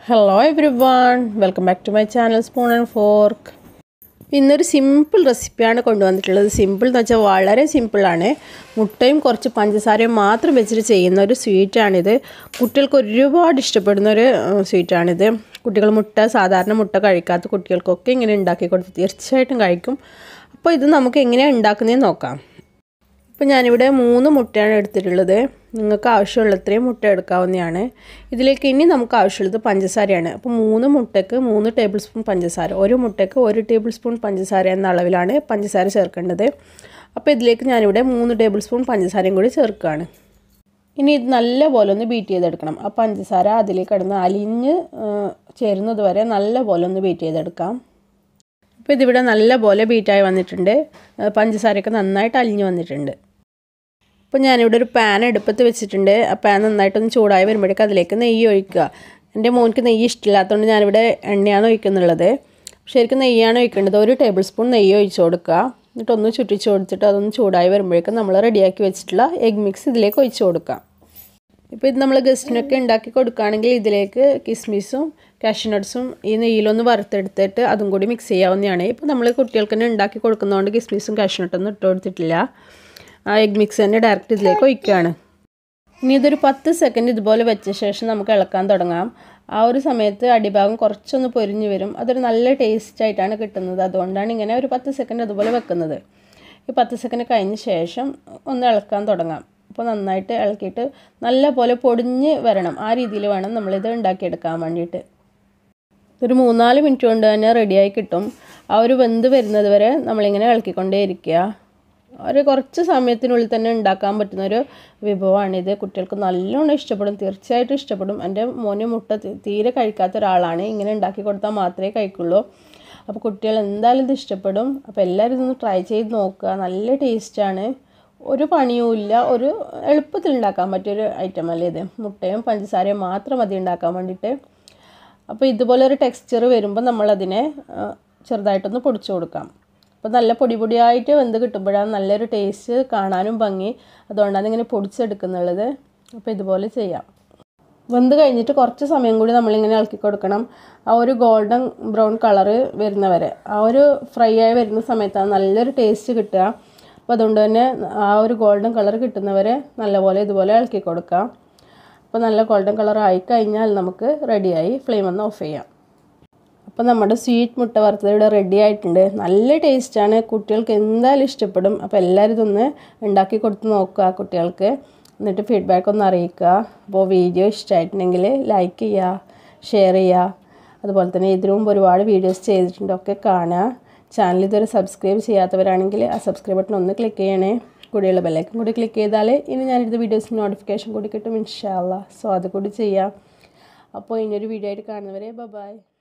hello every one welcome back to my channel spoon and fork ഇന്നൊരു simple റെസിപ്പിയാണ് കൊണ്ടുവന്നിട്ടുള്ളത് simple എന്ന് വെച്ചാൽ വളരെ സിമ്പിളാണ് മുട്ടയും കുറച്ച് പഞ്ചസാരയും മാത്രം വെച്ചിട്ട് ചെയ്യുന്ന ഒരു സ്വീറ്റാണിത് കുട്ടികൾക്ക് ഒരുപാട് ഇഷ്ടപ്പെടുന്ന ഒരു സ്വീറ്റാണിത് കുട്ടികൾ മുട്ട സാധാരണ മുട്ട കഴിക്കാത്ത കുട്ടികൾക്കൊക്കെ ഇങ്ങനെ ഉണ്ടാക്കി കൊടുത്ത് തീർച്ചയായിട്ടും കഴിക്കും അപ്പോൾ ഇത് നമുക്ക് എങ്ങനെയാണ് ഉണ്ടാക്കുന്നതെന്ന് നോക്കാം ഇപ്പോൾ ഞാനിവിടെ മൂന്ന് മുട്ടയാണ് എടുത്തിട്ടുള്ളത് നിങ്ങൾക്ക് ആവശ്യമുള്ള അത്രയും മുട്ട എടുക്കാവുന്നതാണ് ഇതിലേക്ക് ഇനി നമുക്ക് ആവശ്യമുള്ളത് പഞ്ചസാരയാണ് അപ്പോൾ മൂന്ന് മുട്ടയ്ക്ക് മൂന്ന് ടേബിൾ സ്പൂൺ പഞ്ചസാര ഒരു മുട്ടയ്ക്ക് ഒരു ടേബിൾ സ്പൂൺ പഞ്ചസാര എന്ന അളവിലാണ് പഞ്ചസാര ചേർക്കേണ്ടത് അപ്പോൾ ഇതിലേക്ക് ഞാനിവിടെ മൂന്ന് ടേബിൾ സ്പൂൺ പഞ്ചസാരയും കൂടി ചേർക്കുകയാണ് ഇനി ഇത് നല്ലപോലെ ഒന്ന് ബീറ്റ് ചെയ്തെടുക്കണം ആ പഞ്ചസാര അതിലേക്ക് കിടന്ന് അലിഞ്ഞ് ചേരുന്നത് വരെ നല്ലപോലെ ഒന്ന് ബീറ്റ് ചെയ്തെടുക്കാം അപ്പോൾ ഇതിവിടെ നല്ലപോലെ ബീറ്റായി വന്നിട്ടുണ്ട് പഞ്ചസാരയൊക്കെ നന്നായിട്ട് അലിഞ്ഞ് വന്നിട്ടുണ്ട് അപ്പോൾ ഞാനിവിടെ ഒരു പാൻ അടുപ്പത്ത് വെച്ചിട്ടുണ്ട് ആ പാൻ നന്നായിട്ടൊന്ന് ചൂടായി വരുമ്പോഴേക്കും അതിലേക്ക് നെയ്യ് ഒഴിക്കുക എൻ്റെ മോനിക്ക് നെയ്യ് ഇഷ്ടമില്ലാത്തതുകൊണ്ട് ഞാനിവിടെ എണ്ണയാണ് ഒഴിക്കുന്നുള്ളത് ശരിക്കും നെയ്യാണ് ഒഴിക്കേണ്ടത് ഒരു ടേബിൾ സ്പൂൺ നെയ്യ് ഒഴിച്ച് കൊടുക്കുക എന്നിട്ട് ഒന്ന് ചുറ്റിച്ച് കൊടുത്തിട്ട് അതൊന്ന് ചൂടായി വരുമ്പോഴേക്കും നമ്മൾ റെഡിയാക്കി വെച്ചിട്ടുള്ള എഗ് മിക്സ് ഇതിലേക്ക് ഒഴിച്ച് കൊടുക്കാം ഇപ്പോൾ ഇത് നമ്മൾ ഗസ്റ്റിനൊക്കെ ഉണ്ടാക്കി കൊടുക്കുകയാണെങ്കിൽ ഇതിലേക്ക് കിസ്മിസും കാഷ്നട്ട്സും ഈ നെയ്യിലൊന്ന് വറുത്തെടുത്തിട്ട് അതും കൂടി മിക്സ് ചെയ്യാവുന്നതാണ് ഇപ്പോൾ നമ്മൾ കുട്ടികൾക്ക് തന്നെ ഉണ്ടാക്കി കൊടുക്കുന്നതുകൊണ്ട് കിസ്മിസും കാഷ്നട്ടൊന്നും ഇട്ട് കൊടുത്തിട്ടില്ല ആ എഗ് മിക്സ് തന്നെ ഡയറക്റ്റ് ഇതിലേക്ക് ഒഴിക്കുകയാണ് ഇനി ഇതൊരു പത്ത് സെക്കൻഡ് ഇതുപോലെ വെച്ച ശേഷം നമുക്ക് ഇളക്കാൻ തുടങ്ങാം ആ ഒരു സമയത്ത് അടിഭാഗം കുറച്ചൊന്ന് പൊരിഞ്ഞ് വരും അതൊരു നല്ല ടേസ്റ്റ് ആയിട്ടാണ് കിട്ടുന്നത് അതുകൊണ്ടാണ് ഇങ്ങനെ ഒരു പത്ത് സെക്കൻഡ് അതുപോലെ വെക്കുന്നത് ഈ പത്ത് സെക്കൻഡ് കഴിഞ്ഞ ശേഷം ഒന്ന് ഇളക്കാൻ തുടങ്ങാം അപ്പോൾ നന്നായിട്ട് ഇളക്കിയിട്ട് നല്ല പോലെ പൊടിഞ്ഞ് വരണം ആ രീതിയിൽ വേണം നമ്മളിത് ഉണ്ടാക്കിയെടുക്കാൻ വേണ്ടിയിട്ട് ഒരു മൂന്നാല് മിനിറ്റ് കൊണ്ട് തന്നെ റെഡിയായി കിട്ടും ആ ഒരു വെന്ത് വരുന്നത് വരെ നമ്മളിങ്ങനെ ഇളക്കിക്കൊണ്ടേ ഇരിക്കുക ഒരു കുറച്ച് സമയത്തിനുള്ളിൽ തന്നെ ഉണ്ടാക്കാൻ പറ്റുന്ന ഒരു വിഭവമാണിത് കുട്ടികൾക്ക് നല്ലോണം ഇഷ്ടപ്പെടും തീർച്ചയായിട്ടും ഇഷ്ടപ്പെടും എൻ്റെ മോന് മുട്ട തീരെ കഴിക്കാത്ത ഒരാളാണ് ഇങ്ങനെ ഉണ്ടാക്കി കൊടുത്താൽ മാത്രമേ കഴിക്കുള്ളൂ അപ്പോൾ കുട്ടികൾ എന്തായാലും ഇത് ഇഷ്ടപ്പെടും അപ്പോൾ എല്ലാവരും ഇതൊന്ന് ട്രൈ ചെയ്ത് നോക്കുക നല്ല ടേസ്റ്റാണ് ഒരു പണിയുമില്ല ഒരു എളുപ്പത്തിൽ ഉണ്ടാക്കാൻ പറ്റിയൊരു ഐറ്റം അല്ലേ ഇത് മുട്ടയും പഞ്ചസാരയും മാത്രം മതി ഉണ്ടാക്കാൻ വേണ്ടിയിട്ട് അപ്പോൾ ഇതുപോലെ ഒരു ടെക്സ്ചർ വരുമ്പോൾ നമ്മളതിനെ ചെറുതായിട്ടൊന്ന് പൊടിച്ചു കൊടുക്കാം അപ്പോൾ നല്ല പൊടി പൊടിയായിട്ട് വെന്ത് കിട്ടുമ്പോഴാണ് നല്ലൊരു ടേസ്റ്റ് കാണാനും ഭംഗി അതുകൊണ്ടാണ് ഇങ്ങനെ പൊടിച്ചെടുക്കുന്നുള്ളത് അപ്പോൾ ഇതുപോലെ ചെയ്യാം വെന്ത് കഴിഞ്ഞിട്ട് കുറച്ച് സമയം കൂടി നമ്മളിങ്ങനെ ഇളക്കി കൊടുക്കണം ആ ഒരു ഗോൾഡൻ ബ്രൗൺ കളറ് വരുന്നവരെ ആ ഒരു ഫ്രൈ ആയി വരുന്ന സമയത്താണ് നല്ലൊരു ടേസ്റ്റ് കിട്ടുക അപ്പോൾ അതുകൊണ്ട് തന്നെ ആ ഒരു ഗോൾഡൻ കളർ കിട്ടുന്നവരെ നല്ലപോലെ ഇതുപോലെ ഇളക്കി കൊടുക്കാം അപ്പോൾ നല്ല ഗോൾഡൻ കളർ ആയി കഴിഞ്ഞാൽ നമുക്ക് റെഡിയായി ഫ്ലെയിം ഒന്ന് ഓഫ് ചെയ്യാം അപ്പോൾ നമ്മുടെ സ്വീറ്റ് മുട്ട വറുത്തത് ഇവിടെ റെഡി ആയിട്ടുണ്ട് നല്ല ടേസ്റ്റാണ് കുട്ടികൾക്ക് എന്തായാലും ഇഷ്ടപ്പെടും അപ്പോൾ എല്ലാവരും ഇതൊന്ന് ഉണ്ടാക്കി കൊടുത്ത് നോക്കുക കുട്ടികൾക്ക് എന്നിട്ട് ഫീഡ്ബാക്ക് ഒന്ന് അറിയിക്കുക അപ്പോൾ വീഡിയോ ഇഷ്ടമായിട്ടുണ്ടെങ്കിൽ ലൈക്ക് ചെയ്യുക ഷെയർ ചെയ്യുക അതുപോലെ തന്നെ ഇതിനു മുമ്പ് ഒരുപാട് വീഡിയോസ് ചെയ്തിട്ടുണ്ട് ഒക്കെ കാണുക ചാനൽ ഇതുവരെ സബ്സ്ക്രൈബ് ചെയ്യാത്തവരാണെങ്കിൽ ആ സബ്സ്ക്രൈബ് ബട്ടൺ ഒന്ന് ക്ലിക്ക് ചെയ്യണേ കൂടിയുള്ള ബെല്ലൈക്കൻ കൂടി ക്ലിക്ക് ചെയ്താൽ ഇനി ഞാനിത് വീഡിയോസിന് നോട്ടിഫിക്കേഷൻ കൂടി കിട്ടും ഇൻഷാല്ല സോ അത് കൂടി ചെയ്യാം അപ്പോൾ ഇനിയൊരു വീഡിയോ ആയിട്ട് കാണുന്നവരെ ബൈ